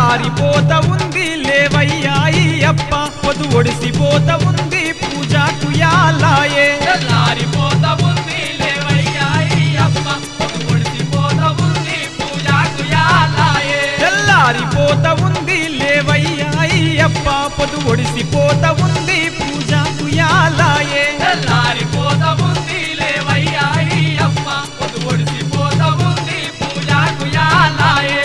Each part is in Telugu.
తెల్లారిపోత ఉంది లేవయ్యా అయ్యప్ప పొదు ఒడిసిపోత ఉంది పూజకు యాలాయే తెల్లారిపోత ఉంది లేవయ్యా అయ్యప్ప పొడిసిపోత ఉంది పూజకు యాలాయే తెల్లారిపోత ఉంది లేవయ్యా అయ్యప్ప పొదు ఒడిసిపోత ఉంది పూజకు యాలాయే తెల్లారిపోత ఉంది లేవయ్యా అయ్యప్ప పొడిసిపోత ఉంది పూజకు యాలాయే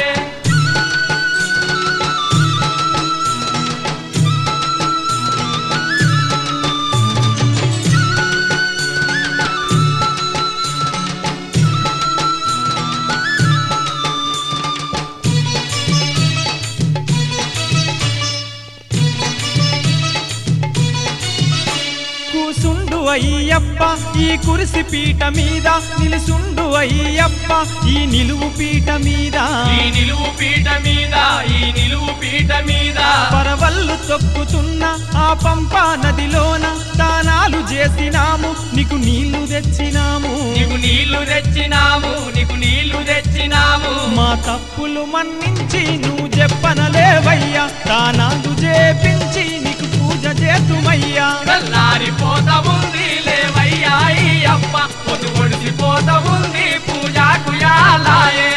కూసుండు అయ్యప్ప ఈ కురిసి పీట మీద నిలుసుండు అయ్యప్ప ఈ నిలువు పీట మీద ఈ నిలువు పీట మీద ఈ నిలువు పీట మీద పరవళ్ళు తొక్కుతున్న ఆ పంపా నదిలోన దానాలు చేసినాము నీకు నీళ్లు తెచ్చినాము నీకు నీళ్లు తెచ్చినాము నీకు నీళ్లు తెచ్చినాము మా తప్పులు మన్నించి నువ్వు చెప్పనలేవయ్యా దానాలు చేపించి నీకు పూజ చేతుమయ్యా తెల్లారిపోత ఉంది లేవయ్యా అయ్యప్ప పొద్దు పొడిసిపోత ఉంది పూజకు యాలాయే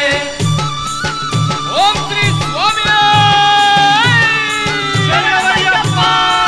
ఓం శ్రీ స్వామి శరణమయ్యప్ప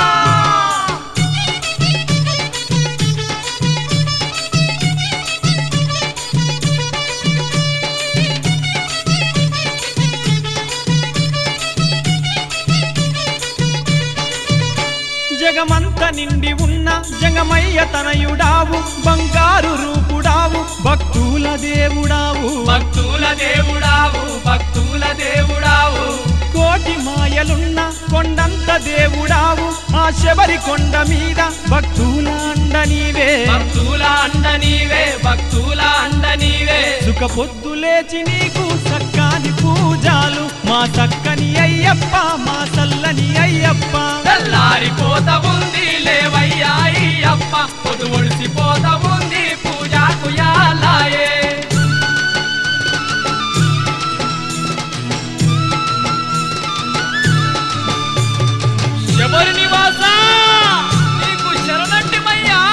జగమంత నిండి ఉన్న జగమయ్య తనయుడావు బంగారు రూపుడావు భక్తుల దేవుడావు భక్తుల దేవుడావు భక్తుల దేవుడావు కోటి మాయలున్న కొండంత దేవుడావు ఆ శబరి కొండ మీద భక్తుల అండ నీవే భక్తుల అండ నీవే భక్తుల అండ నీవే సుఖ పొద్దు లేచి నీకు సక్కాని పూజాలు మా చక్కని అయ్యప్ప మా చల్లని అయ్యప్ప తెల్లారిపోత ఉంది లేవయ్యా అయ్యప్ప పొద్దు ఒడిసిపోత ఉంది పూజకు యాలాయే శబరి నివాస నీకు శరణంటిమయ్యా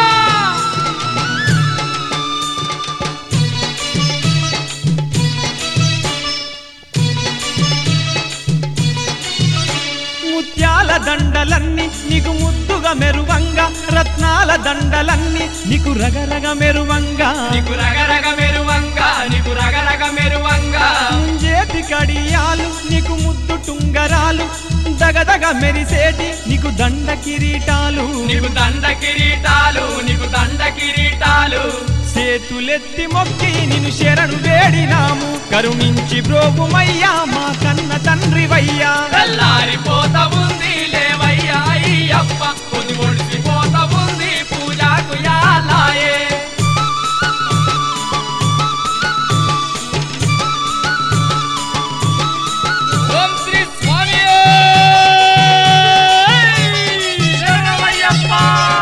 ముత్యాల దండలన్నీ నీకు ముద్దుగా మెరువంగా రత్నాల దండలన్నీ నీకు రగరగ మెరువంగా నీకు రగరగ మెరువంగా నీకు రగరగ మెరువంగా ముంజేతి కడియాలు నీకు ముద్దు టుంగరాలు దగదగ మెరిసేటి నీకు దండ కిరీటాలు నీకు దండ కిరీటాలు నీకు దండ కిరీటాలు చేతులెత్తి మొక్కి నిన్ను శరణు వేడినాము కరుణించి బ్రోగుమయ్యా మా కన్న తండ్రివయ్యా తెల్లారిపోత ఉంది లేవయ్యా అయ్యప్ప పొది ఒడిసిపోత ఉంది పూజకు యాలాయే ఓం శ్రీ స్వామి శరణమయ్యప్ప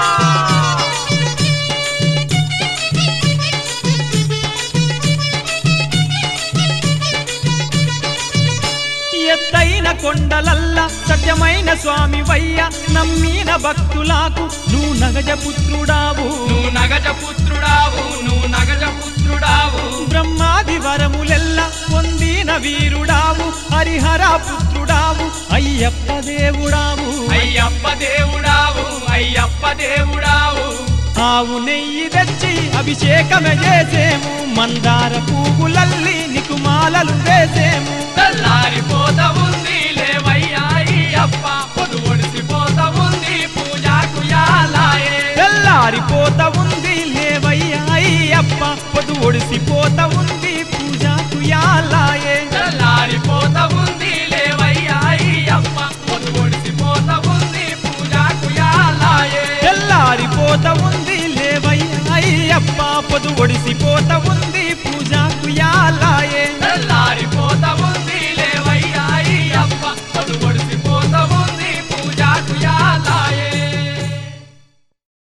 ఎత్తైన కొండలల్ల సత్యమైన స్వామి వయ్య నమ్మిన భక్తులకు నువ్వు నగజ పుత్రుడావు నువ్వు నగజ పుత్రుడావు నువ్వు నగజ పుత్రుడావు బ్రహ్మాది వరములెల్ల పొందిన వీరుడావు హరిహర పుత్రుడావు అయ్యప్ప దేవుడావు అయ్యప్ప దేవుడావు అయ్యప్ప దేవుడావు ఆవు నెయ్యి తెచ్చి అభిషేకమే చేసేము మందార పువ్వులల్లి నీకు మాలలు వేసేము తెల్లారిపోత ఉంది లేవయ్యా అయ్యప్ప పొదు ఒడిసిపోత ఉంది పూజకు యాలాయే తెల్లారిపోత ఉంది లేవయ్యా అయ్యప్ప పొదు ఒడిసిపోత ఉంది